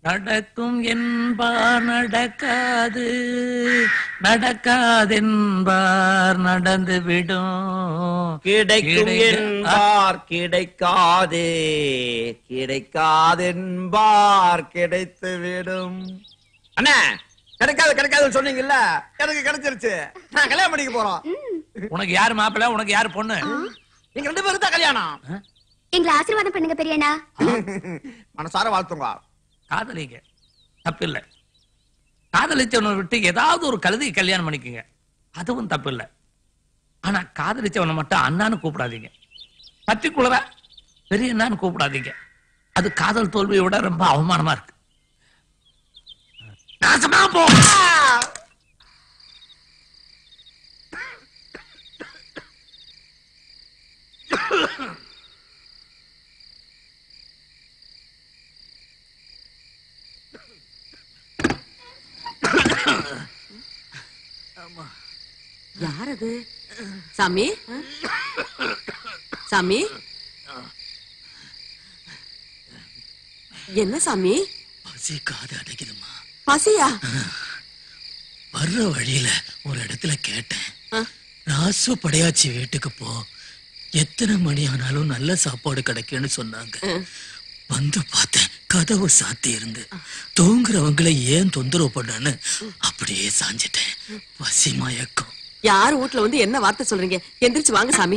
நடக்கும் என்பார் நடக்காது நடக்காதென்பார் நடந்து விடும் கிடைக்கும் கிடைக்க- என்பார் கிடைக்காதே கிடைக்காதென்பார் கிடைத்து விடும் அண்ணா கிடைக்காது கிடைக்காதுன்னு சொன்னீங்கல்ல எனக்கு கிடைச்சிருச்சு நான் கல்யாணம் பண்ணிக்க போறோம் உனக்கு யாரு மாப்பிள்ளை உனக்கு யாரு பொண்ணு நீங்க ரெண்டு பேரும் தான் கல்யாணம் எங்களை ஆசீர்வாதம் பண்ணுங்க பெரியண்ணா மனசார வாழ்த்துங்க காதலிங்க தப்பில்லை காதலிச்சவனை விட்டு ஏதாவது ஒரு கழுதை கல்யாணம் பண்ணிக்கங்க அதுவும் தப்பில்லை ஆனா காதலிச்சவனை மட்டும் அண்ணான்னு கூப்பிடாதீங்க பர்டிகுலரா பெரிய அண்ணான்னு கூப்பிடாதீங்க அது காதல் தோல்வியை விட ரொம்ப அவமானமா இருக்கு நாசமா போ யார் அது சாமி சாமி என்ன சாமி பசி காது அடைக்குதுமா பசியா வர்ற வழியில ஒரு இடத்துல கேட்டேன் ஆ. ராசு படையாச்சி வீட்டுக்கு போ எத்தனை மணி ஆனாலும் நல்ல சாப்பாடு கிடைக்கும்னு சொன்னாங்க வந்து பார்த்தேன் கதவு சாத்தி இருந்து தூங்குறவங்களை ஏன் தொந்தரவு பண்ணான்னு அப்படியே சாஞ்சிட்டேன் பசி மயக்கம் யார் வீட்ல வந்து என்ன வார்த்தை சொல்றீங்க எந்திரிச்சு வாங்க சாமி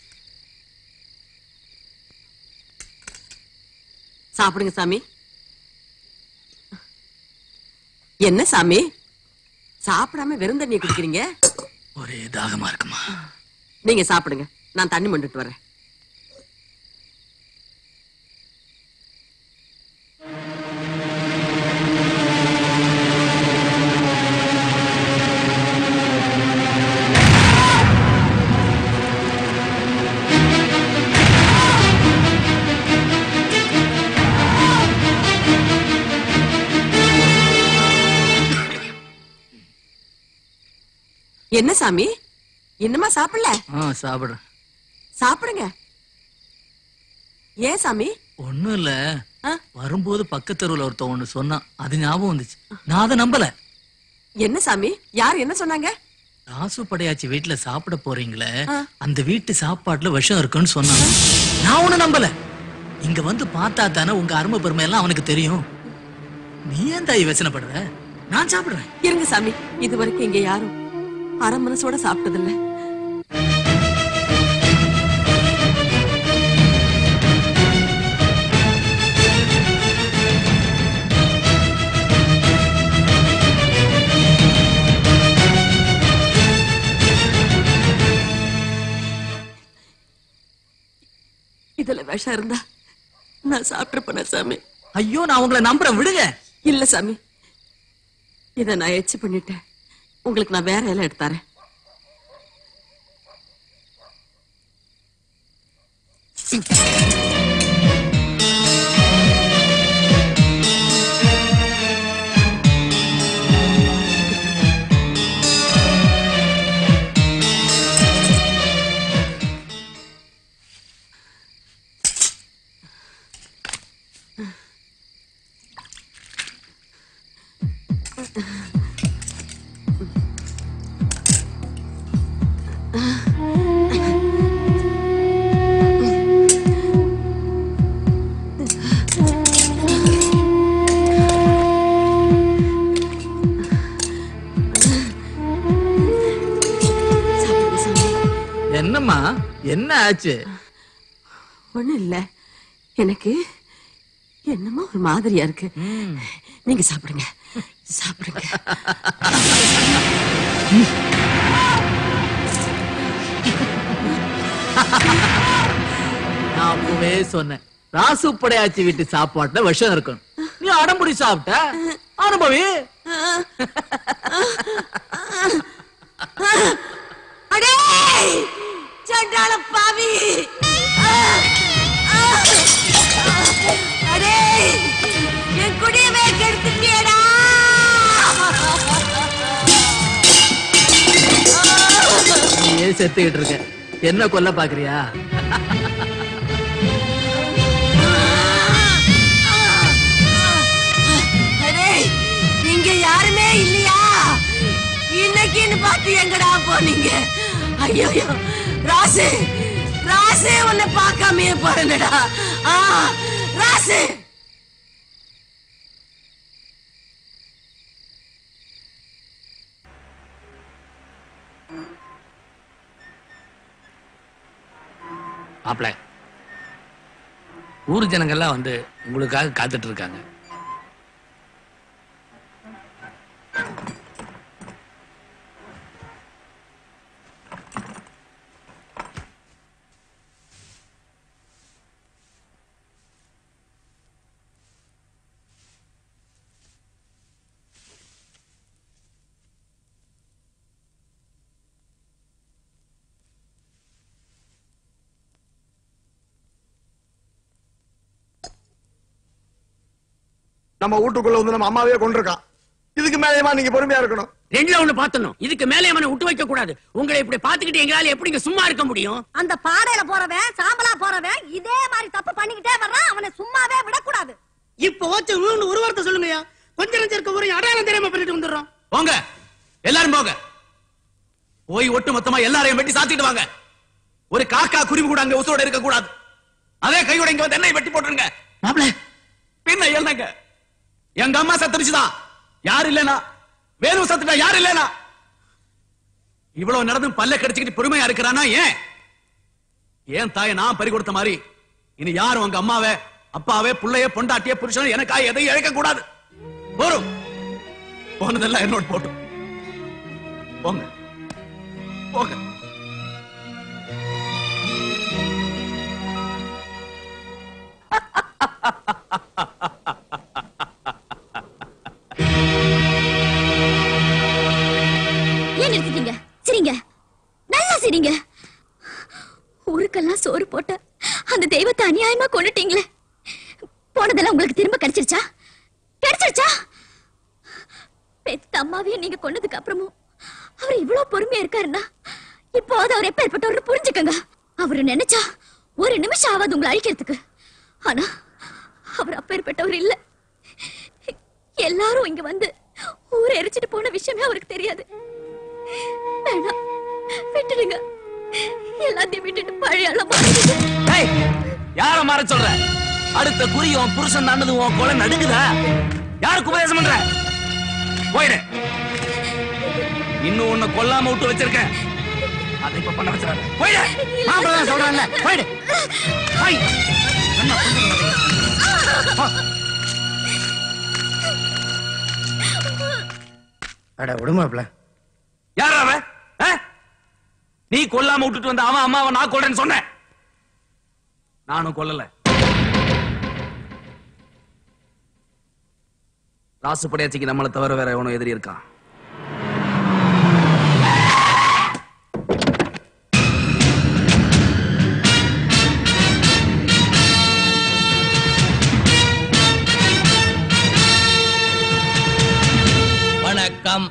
சாப்பிடுங்க சாமி என்ன சாமி சாப்பிடாம வெறும் தண்ணியை குடிக்கிறீங்க ஒரே தாகமா இருக்குமா நீங்க சாப்பிடுங்க நான் தண்ணி மண்டுட்டு வரேன் என்ன சாமி இன்னுமா சாப்பிடல ஆ சாப்பிடுறேன் சாப்பிடுங்க ஏன் சாமி ஒண்ணும் இல்ல ஆ? வரும்போது பக்கத்தெருவுல ஒருத்தன் ஒண்ணு சொன்னான் அது ஞாபகம் வந்துச்சு நான் அதை நம்பல என்ன சாமி யார் என்ன சொன்னாங்க ராசு படையாச்சி வீட்டுல சாப்பிட போறீங்களே ஆ. அந்த வீட்டு சாப்பாட்டுல விஷம் இருக்குன்னு சொன்னான் நான் ஒண்ணு நம்பல இங்க வந்து பார்த்தா தானே உங்க அருமை பெருமை எல்லாம் அவனுக்கு தெரியும் நீ ஏன் தாய் வசனப்படுற நான் சாப்பிடுறேன் இருங்க சாமி இது வரைக்கும் இங்க யாரும் அரை மனசோட சாப்பிட்டதில்ல இதுல விஷம் இருந்தா நான் சாப்பிட்டுருப்பேனா சாமி ஐயோ நான் உங்களை நம்புறேன் விடுங்க இல்ல சாமி இத நான் எச்சு பண்ணிட்டேன் உங்களுக்கு நான் வேற இலை எடுத்தாரேன் சாப்பிடுங்க சாமி என்னம்மா என்ன ஆச்சு ஒண்ணும் இல்ல எனக்கு என்னமோ ஒரு மாதிரியா இருக்கு நீங்க சாப்பிடுங்க சாப்பிடுங்க நான் அப்பவே சொன்னேன் ராசு படையாச்சி வீட்டு சாப்பாட்டுல விஷம் இருக்கணும் நீ அடம்புடி சாப்பிட்ட அனுபவி அடே சண்டாள பாவி அடே என் குடியவே கெடுத்துட்டியடா நீ ஏன் செத்துக்கிட்டு இருக்க என்ன கொல்ல பாக்குறியா இங்க யாருமே இல்லையா இன்னைக்குன்னு பார்த்து எங்கடா போனீங்க ஐயோ ராசு ராசு உன்னை பார்க்காமயே போறேன்டா ஆ ராசு மாப்பிள ஊர் ஜனங்கள்லாம் வந்து உங்களுக்காக காத்துட்டு இருக்காங்க நம்ம வீட்டுக்குள்ள வந்து நம்ம அம்மாவே கொண்டிருக்கான் இதுக்கு மேலேயுமா நீங்க பொறுமையா இருக்கணும் ரெண்டுல ஒண்ணு பாத்தணும் இதுக்கு மேலே அவனை விட்டு வைக்க கூடாது உங்களை இப்படி பாத்துக்கிட்டு எங்களால எப்படிங்க சும்மா இருக்க முடியும் அந்த பாடையில போறவன் சாம்பலா போறவன் இதே மாதிரி தப்பு பண்ணிக்கிட்டே வர்றான் அவனை சும்மாவே விடக்கூடாது இப்ப வச்சு ஒரு வார்த்தை சொல்லுங்கயா கொஞ்ச நஞ்சம் இருக்க ஒரு அடையாளம் தெரியாம பண்ணிட்டு வந்துடுறோம் போங்க எல்லாரும் போங்க போய் ஒட்டு மொத்தமா எல்லாரையும் வெட்டி சாத்திட்டு வாங்க ஒரு காக்கா குருவி கூட அங்க உசுரோட இருக்க கூடாது அதே கையோட இங்க வந்து என்னை வெட்டி போட்டுருங்க மாப்பிள பின்ன என்னங்க எங்க அம்மா சத்துருச்சுதான் யாரு இல்லனா வேணும் சத்துட்டா யாரு இல்லனா இவ்வளவு நடந்தும் பல்ல கடிச்சுக்கிட்டு பொறுமையா இருக்கிறானா ஏன் ஏன் தாயை நான் பறி கொடுத்த மாதிரி இனி யாரும் உங்க அம்மாவே அப்பாவே புள்ளைய பொண்டாட்டிய புருஷன் எனக்காக எதையும் இழக்க கூடாது போரும் போனதெல்லாம் என்னோட போட்டும் போங்க போங்க ஏன் நிறுத்திட்டீங்க சிரிங்க நல்லா சிரிங்க ஊருக்கெல்லாம் சோறு போட்ட அந்த தெய்வத்தை அநியாயமா கொண்டுட்டீங்களே போனதெல்லாம் உங்களுக்கு திரும்ப கிடைச்சிருச்சா கிடைச்சிருச்சா பெத்த அம்மாவையும் நீங்க கொன்னதுக்கு அப்புறமும் அவர் இவ்வளவு பொறுமையா இருக்காருன்னா இப்போ அது அவர் எப்பேற்பட்டவர் புரிஞ்சுக்கங்க அவரு நினைச்சா ஒரு நிமிஷம் ஆகாது உங்களை அழிக்கிறதுக்கு ஆனா அவர் அப்பேற்பட்டவர் இல்ல எல்லாரும் இங்க வந்து ஊரை எரிச்சிட்டு போன விஷயமே அவருக்கு தெரியாது வேணாம் விட்டுடுங்க எல்லாத்தையும் விட்டுட்டு பழைய ஆளா ஏய், யார மாற சொல்ற அடுத்த குறி உன் புருஷன் தாண்டது உன் கொலை நடுங்குதா யாருக்கு உபதேசம் பண்ற போயிடு இன்னும் உன்னை கொல்லாம விட்டு வச்சிருக்கேன் அதை இப்ப பண்ண வச்சிடாத போயிடு மாப்பிள்ளை தான் சொல்றான்ல போயிடு போய் என்ன பண்றீங்க? போ. அட விடுமாப்ல யாரா அவன் ஆ? நீ கொல்லாம விட்டுட்டு வந்த அவன் அம்மாவை நான் கொல்றேன்னு சொன்னேன் நானும் கொல்லல ராசுப்படையாச்சிக்கு நம்மளை தவிர வேற எவனோ எதிரி இருக்கான் வணக்கம்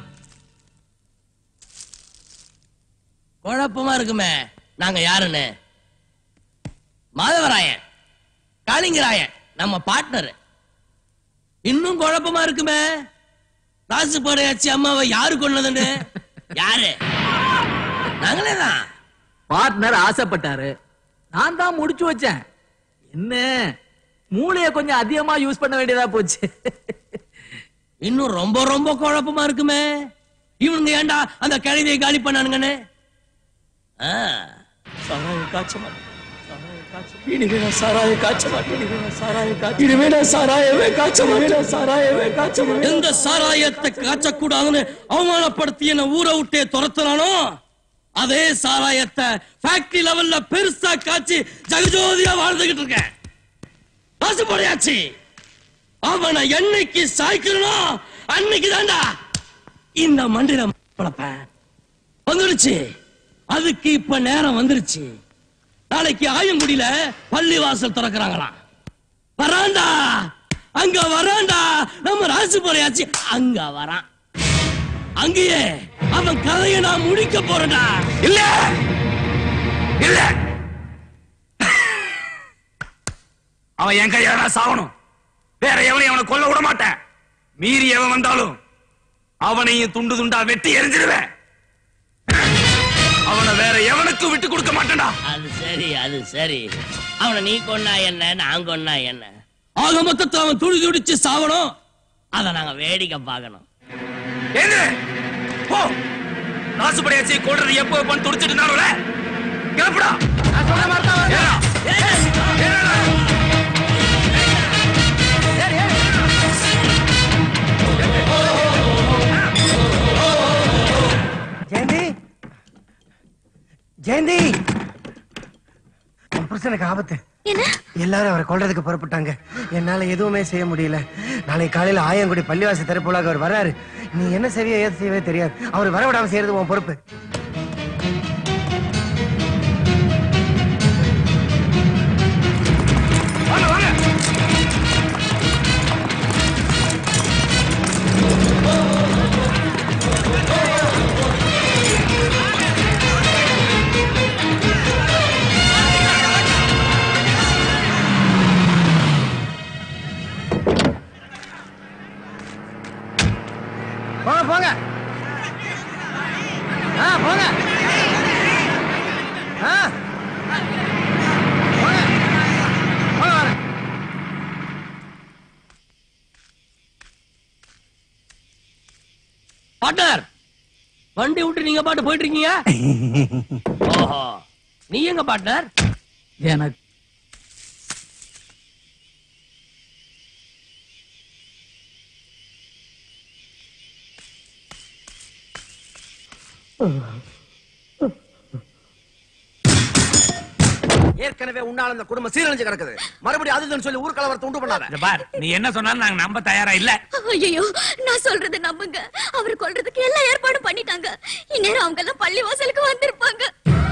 குழப்பமா இருக்குமே நாங்க யாருன்னு மாதவராயன் காளிங்கராயன் நம்ம பார்ட்னர் இன்னும் குழப்பமா இருக்குமே ராசு படையாச்சி அம்மாவை யாரு கொன்னதுன்னு யாரு நாங்களே தான் பார்ட்னர் ஆசைப்பட்டாரு நான் தான் முடிச்சு வச்சேன் என்ன மூளைய கொஞ்சம் அதிகமா யூஸ் பண்ண வேண்டியதா போச்சு இன்னும் ரொம்ப ரொம்ப குழப்பமா இருக்குமே இவனுங்க ஏன்டா அந்த கழுதையை காலி பண்ணானுங்கன்னு ஆ, சாராயம் காய்ச்ச மாட்டேன் சாராயம் காய்ச்ச மாட்டேன். இனிமே நான் சாராயம் காய்ச்ச மாட்டேன் இனிமே நான் சாராயம் காய்ச்ச இனிமே நான் சாராயமே காய்ச்ச மாட்டேன் சாராயமே காய்ச்ச மாட்டேன் எந்த சாராயத்தை காய்ச்சக்கூடாதுன்னு அவமானப்படுத்தி என்ன ஊரை விட்டே துரத்துறானோ அதே சாராயத்தை ஃபேக்டரி லெவல்ல பெருசா காய்ச்சி ஜகஜோதியா வாழ்ந்துகிட்டு இருக்கேன் காசு போடையாச்சு அவனை என்னைக்கு சாய்க்கிறனோ அன்னைக்கு தாண்டா இந்த மண்டில பழப்பேன் வந்துடுச்சு அதுக்கு இப்ப நேரம் வந்துருச்சு நாளைக்கு ஆயங்குடியில பள்ளி வாசல் திறக்கிறாங்களாம் வராண்டா அங்க வராண்டா நம்ம ராசி போறையாச்சு அங்க வரான் அங்கேயே அவன் கதையை நான் முடிக்க போறேன்டா இல்ல இல்ல அவன் என் கையால சாவணும் வேற எவனையும் அவனை கொல்ல விட மாட்டேன் மீறி எவன் வந்தாலும் அவனையும் துண்டு துண்டா வெட்டி எரிஞ்சிருவேன் அவனை வேற எவனுக்கும் விட்டு கொடுக்க மாட்டேன்டா அது சரி அது சரி அவனை நீ கொன்னா என்ன நான் கொன்னா என்ன ஆக மொத்தத்துல அவன் துடி துடிச்சு சாவணும் அத நாங்க வேடிக்கை பார்க்கணும் என்ன போ நாசுபடியாச்சி கோடுறது எப்போ பண்ணி துடிச்சிட்டு நானுல கிளப்புடா ஏறா. ஏறா. ஜெயந்தி ஜெயந்தி உன் புருஷனுக்கு ஆபத்து என்ன எல்லாரும் அவரை கொல்றதுக்கு புறப்பட்டாங்க என்னால எதுவுமே செய்ய முடியல நாளைக்கு காலையில ஆயங்குடி பள்ளிவாசி திறப்புலாக அவர் வராரு நீ என்ன செய்வியோ ஏது செய்யவே தெரியாது அவர் வரவிடாம செய்யறது உன் பொறுப்பு வாங்க வாங்க போங்க போங்க ஆ போங்க ஆ போங்க போங்க வாங்க பாட்டர் வண்டி விட்டு நீங்க பாட்டு போயிட்டு இருக்கீங்க ஓஹோ நீ எங்க பாட்னர் எனக்கு ஏற்கனவே உன்னால இந்த குடும்பம் சீரழிஞ்சு கிடக்குது மறுபடியும் அது இதுன்னு சொல்லி ஊர் கலவரத்தை உண்டு பண்ணாத இத பார் நீ என்ன சொன்னாலும் நாங்க நம்ப தயாரா இல்ல ஐயோ நான் சொல்றத நம்புங்க அவர் கொல்றதுக்கு எல்லா ஏற்பாடும் பண்ணிட்டாங்க இந்நேரம் அவங்க எல்லாம் பள்ளி வாசலுக்கு வந்திருப்பாங்க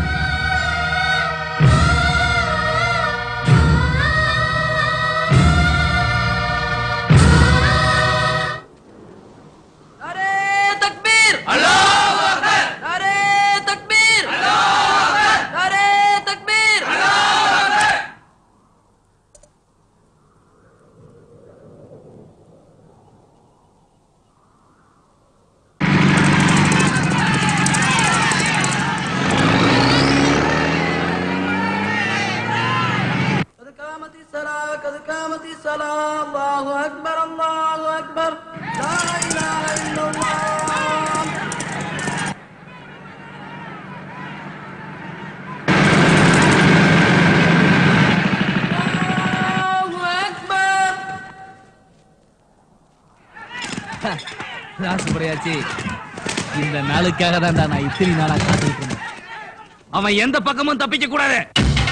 ராசுபடியாச்சு இந்த நாளுக்காக தான்டா நான் இத்தனை நாளா காத்துக்கிட்டு இருந்தேன் அவன் எந்த பக்கமும் தப்பிக்க கூடாது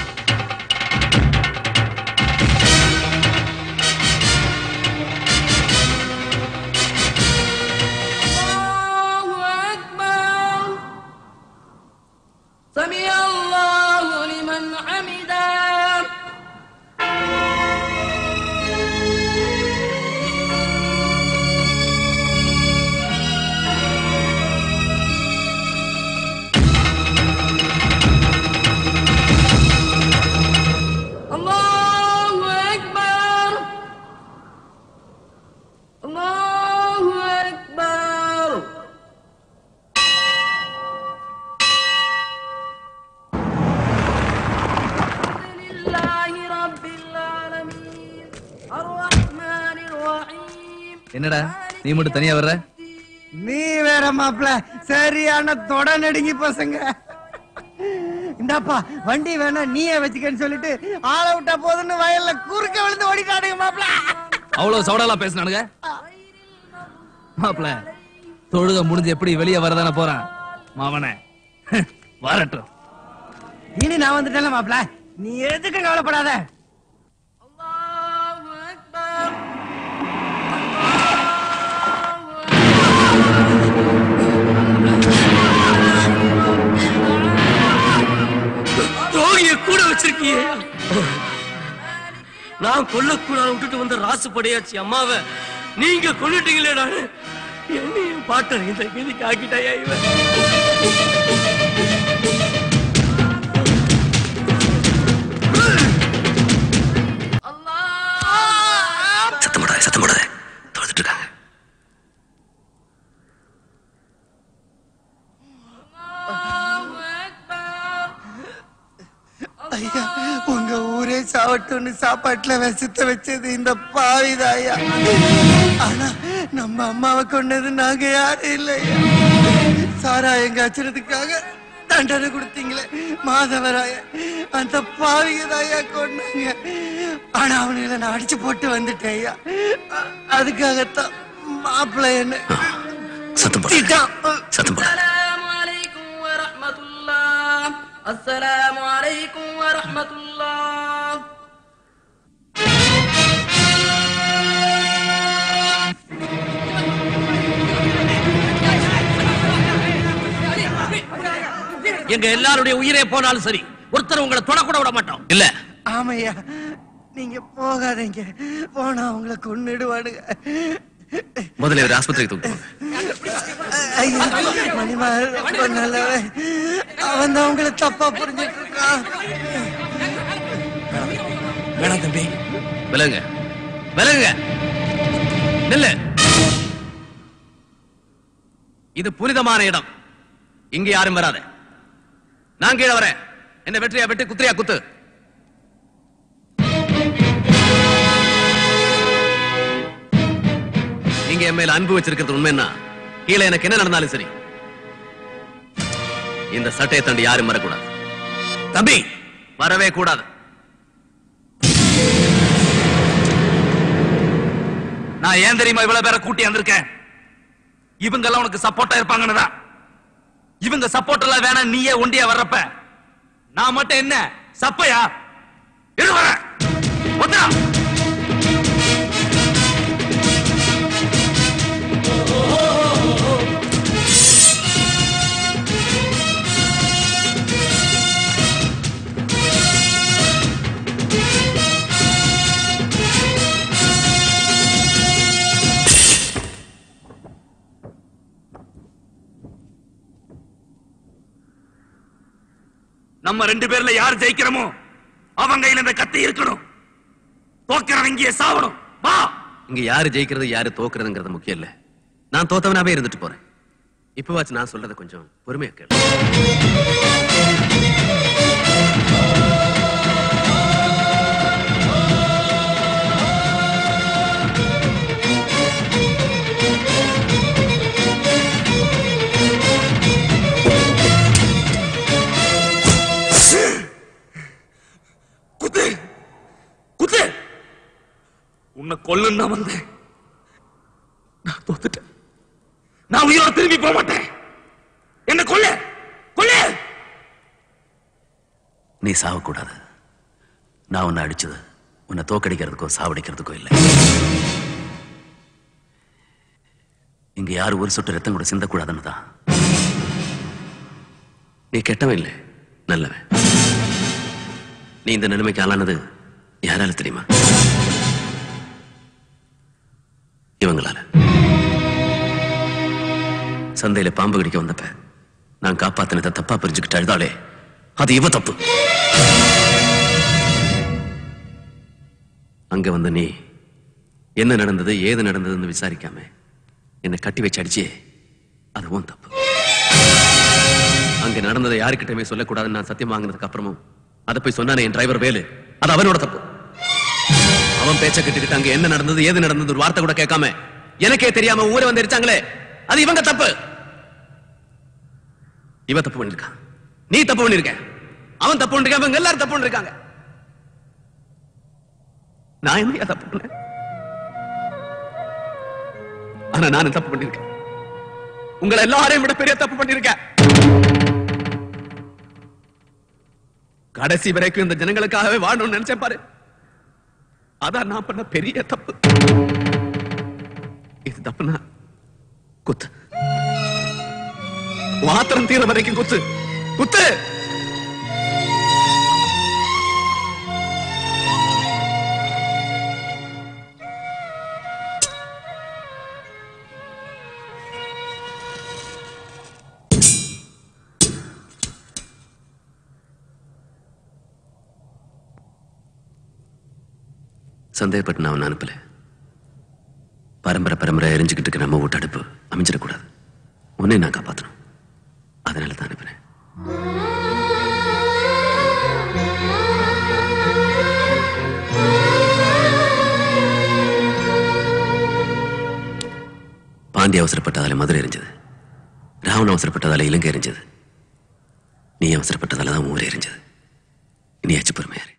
என்னடா நீ மட்டும் தனியா வர்ற நீ வேற மாப்ள சரியான தொட நடுங்கி பசங்க இந்தாப்பா வண்டி வேணா நீயே வச்சுக்கன்னு சொல்லிட்டு ஆள விட்டா போதுன்னு வயல்ல குறுக்க விழுந்து ஓடிட்டானுங்க மாப்ள அவ்வளவு சவுடாலா பேசினானுங்க மாப்ள தொழுக முடிஞ்சு எப்படி வெளியே வரதானே போறான் மாவனே வரட்டும் இனி நான் வந்துட்டேன்ல மாப்ள நீ எதுக்கும் கவலைப்படாத துரோகிய கூட வச்சிருக்கியே நான் கொல்லக்கூடாது விட்டுட்டு வந்த ராசு படையாச்சு அம்மாவை நீங்க கொண்டுட்டீங்களே நானு என்னையும் பாட்ட இந்த கதிக்கு ஆக்கிட்டாயா இவன் சத்தம் போடாத சத்தம் போடாத தொழுதுட்டு இருக்காங்க சாவட்டும்னு சாப்பாட்டுல விஷத்தை வச்சது இந்த பாவிதாயா ஆனா நம்ம அம்மாவை கொண்டது நாங்க யாரும் இல்லையா சாரா எங்க அச்சுறதுக்காக தண்டனை கொடுத்தீங்களே மாதவராய அந்த பாவிக தாயா கொண்டாங்க ஆனா அவனுங்களை நான் அடிச்சு போட்டு வந்துட்டேன் ஐயா அ- அதுக்காகத்தான் மாப்பிள்ளை என்ன சத்தம் போடு. திட்டான். சத்தம் போடு. السلام عليكم ورحمة الله السلام عليكم ورحمة الله எங்க எல்லாருடைய உயிரே போனாலும் சரி ஒருத்தர் உங்களை தொடக்கூட விட மாட்டோம் இல்ல ஆமையா நீங்க போகாதீங்க போனா உங்களை கொன்னுடுவானுங்க முதல்ல ஒரு ஆஸ்பத்திரிக்கு தூக்கு ஐயா மணிமா ரொம்ப நல்லவன் அவன் தான் உங்களை தப்பா புரிஞ்சிட்டு இருக்கான் வேணாம் தம்பி விலங்க விலங்க நில்லு இது புனிதமான இடம் இங்க யாரும் வராத நான் கீழே வரேன் என்ன வெற்றியா வெட்டி குத்திரியா குத்து நீங்க என் மேல அன்பு வச்சிருக்கிறது உண்மைன்னா கீழே எனக்கு என்ன நடந்தாலும் சரி இந்த சட்டையை தாண்டி யாரும் வரக்கூடாது தம்பி வரவே கூடாது நான் ஏன் தெரியுமா இவ்வளவு பேரை கூட்டி வந்திருக்கேன் இவங்க எல்லாம் உனக்கு சப்போர்ட்டா இருப்பாங்கன்னு தான் இவங்க சப்போர்ட் எல்லாம் வேணாம் நீயே ஒண்டியா வர்றப்ப நான் மட்டும் என்ன சப்பையா இரு வரேன். வந்துடா. நம்ம ரெண்டு பேர்ல யார் ஜெயிக்கிறோமோ அவங்க கையில இந்த கத்தி இருக்கணும் தோக்கிறவன் இங்கே சாவணும் வா இங்க யாரு ஜெயிக்கிறது யாரு தோக்குறதுங்கிறது முக்கியம் இல்ல நான் தோத்தவனாவே இருந்துட்டு போறேன் இப்பவாச்சு நான் சொல்றத கொஞ்சம் பொறுமையா கேளு குத்து குத்து உன்னை கொல்லுன்னு நான் வந்தேன் நான் தோத்துட்டேன் நான் உயிரோட திரும்பி போக மாட்டேன் என்ன கொல்ல கொல்ல நீ சாவக்கூடாது நான் உன்னை அடிச்சது உன்னை தோக்கடிக்கிறதுக்கோ சாவடிக்கிறதுக்கோ இல்லை இங்க யாரும் ஒரு சொட்டு ரத்தம் கூட சிந்தக்கூடாதுன்னு தான் நீ கெட்டவன் இல்லை நல்லவன் நீ இந்த நிலைமைக்கு ஆளானது யாரால தெரியுமா இவங்களால சந்தையில பாம்பு கடிக்க வந்தப்ப நான் காப்பாத்தினதை தப்பா புரிஞ்சுக்கிட்டு அழுதாளே அது இவ தப்பு அங்க வந்த நீ என்ன நடந்தது ஏது நடந்ததுன்னு விசாரிக்காம என்னை கட்டி வச்சு அடிச்சே அது உன் தப்பு அங்க நடந்ததை யாருக்கிட்டயுமே சொல்லக்கூடாதுன்னு நான் சத்தியம் வாங்கினதுக்கு அப்புறமும் அதை போய் சொன்னானே என் டிரைவர் வேலு அது அவனோட தப்பு அவன் பேச்ச கேட்டுக்கிட்டு அங்க என்ன நடந்தது ஏது நடந்தது ஒரு வார்த்தை கூட கேட்காம எனக்கே தெரியாம ஊரே வந்து எரிச்சாங்களே அது இவங்க தப்பு இவ தப்பு பண்ணிருக்கான் நீ தப்பு பண்ணிருக்க அவன் தப்பு பண்ணிருக்கான் இவங்க எல்லாரும் தப்பு பண்ணிருக்காங்க நான் என்ன தப்பு பண்ணேன் ஆனா நானும் தப்பு பண்ணிருக்கேன் உங்களை எல்லாரையும் விட பெரிய தப்பு பண்ணிருக்கேன் கடைசி வரைக்கும் இந்த ஜனங்களுக்காகவே வாழணும்னு நினைச்சேன் பாரு அதான் நான் பண்ண பெரிய தப்பு இது தப்புனா குத்து உன் ஆத்திரம் தீர வரைக்கும் குத்து குத்து சந்தேகப்பட்டு நான் அவனை அனுப்பல பரம்பரை பரம்பரை எரிஞ்சுக்கிட்டு இருக்க நம்ம வீட்டு அடுப்பு அமைஞ்சிடக்கூடாது உன்னை நான் காப்பாற்றணும் அதனால தான் அனுப்புறேன் பாண்டி அவசரப்பட்டதால மதுரை எரிஞ்சது ராவண அவசரப்பட்டதால இலங்கை எரிஞ்சது நீ அவசரப்பட்டதால தான் ஊரே எரிஞ்சது இனியாச்சும் பொறுமையாரு